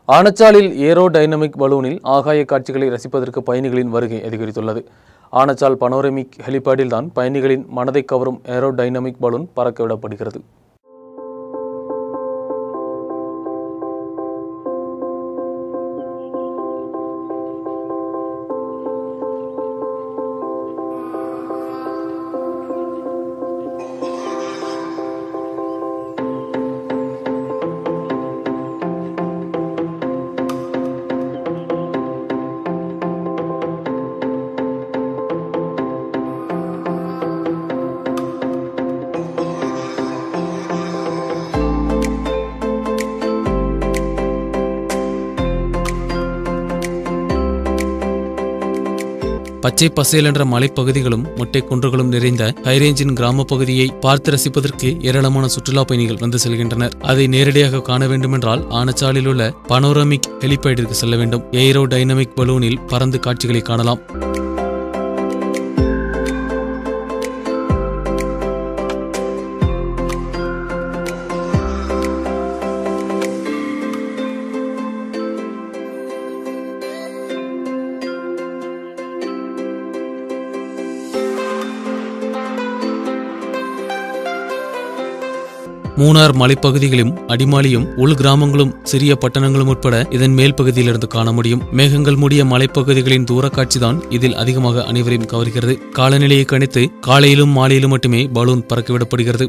ஆனச்சாலில் aero dynamic பலூனில் ஆகாய காட்சிகளை ரசிப்பதற்கு பயணிகளின் வருகை அதிகரித்துள்ளது ஆனச்சால் பனோரமிக் ஹெலிபேடில் தான் பயணிகளின் மனதை கவரும் ஏரோ டைனமிக் பலூன் பறக்கவிடப்படுகிறது பச்சை பசேல் என்ற மலைப்பகுதிகளும் மொட்டை குன்றுகளும் நிறைந்த ஹைரேஞ்சின் கிராம பகுதியை பார்த்து ரசிப்பதற்கு ஏராளமான சுற்றுலா பயணிகள் வந்து செல்கின்றனர் அதை நேரடியாக காண வேண்டுமென்றால் ஆனச்சாலில் உள்ள பனோரமிக் ஹெலிபேடிற்கு செல்ல வேண்டும் ஏரோ டைனமிக் பலூனில் பறந்து காட்சிகளை காணலாம் மூணார் மலைப்பகுதிகளும் அடிமாலியும் உள் கிராமங்களும் சிறிய பட்டணங்களும் உட்பட இதன் மேல் பகுதியிலிருந்து காண முடியும் மேகங்கள் மூடிய மலைப்பகுதிகளின் தூரக்காட்சிதான் இதில் அதிகமாக அனைவரையும் கவர்கிறது காலநிலையை கணித்து காலையிலும் மாலையிலும் மட்டுமே பலூன் பறக்கவிடப்படுகிறது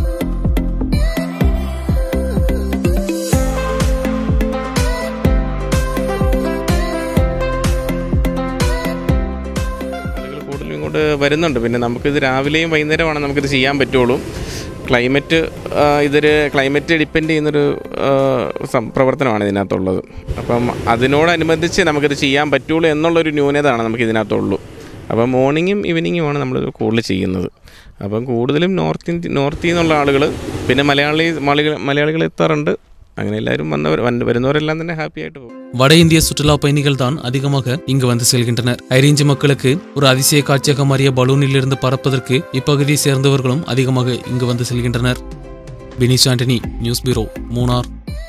ആളുകൾ കൂടുതലും ഇങ്ങോട്ട് വരുന്നുണ്ട് പിന്നെ നമുക്കിത് രാവിലെയും വൈകുന്നേരമാണ് നമുക്കിത് ചെയ്യാൻ പറ്റുള്ളൂ ക്ലൈമറ്റ് ആ, ഇതൊരു ക്ലൈമറ്റ് ഡിപ്പെൻഡ് ചെയ്യുന്നൊരു ആ, സം- പ്രവർത്തനമാണ് ഇതിനകത്തുള്ളത് അപ്പം അതിനോടനുബന്ധിച്ച് നമുക്കിത് ചെയ്യാൻ പറ്റുള്ളൂ എന്നുള്ളൊരു ന്യൂനതയാണ് നമുക്ക് ഇതിനകത്തുള്ളൂ അപ്പം മോർണിംഗും ഈവനിങ്ങുമാണ് നമ്മൾ കൂടുതൽ ചെയ്യുന്നത് അപ്പം കൂടുതലും നോർത്ത് ഇന്ത്യ നോർത്തിൽ നിന്നുള്ള ആളുകൾ പിന്നെ മലയാളി മലയാളികൾ മലയാളികൾ എത്താറുണ്ട് അങ്ങനെ എല്ലാവരും വന്നവർ വന്ന് വരുന്നവരെല്ലാം തന്നെ ഹാപ്പി ആയിട്ട് പോകും வட இந்திய சுற்றுலா பயணிகள் தான் அதிகமாக இங்கு வந்து செல்கின்றனர் ஐரேஞ்சு மக்களுக்கு ஒரு அதிசய காட்சியாக மாறிய பலூனிலிருந்து பறப்பதற்கு இப்பகுதியை சேர்ந்தவர்களும் அதிகமாக இங்கு வந்து செல்கின்றனர் பினிஷ் ஆண்டனி நியூஸ் பியூரோ மூனார்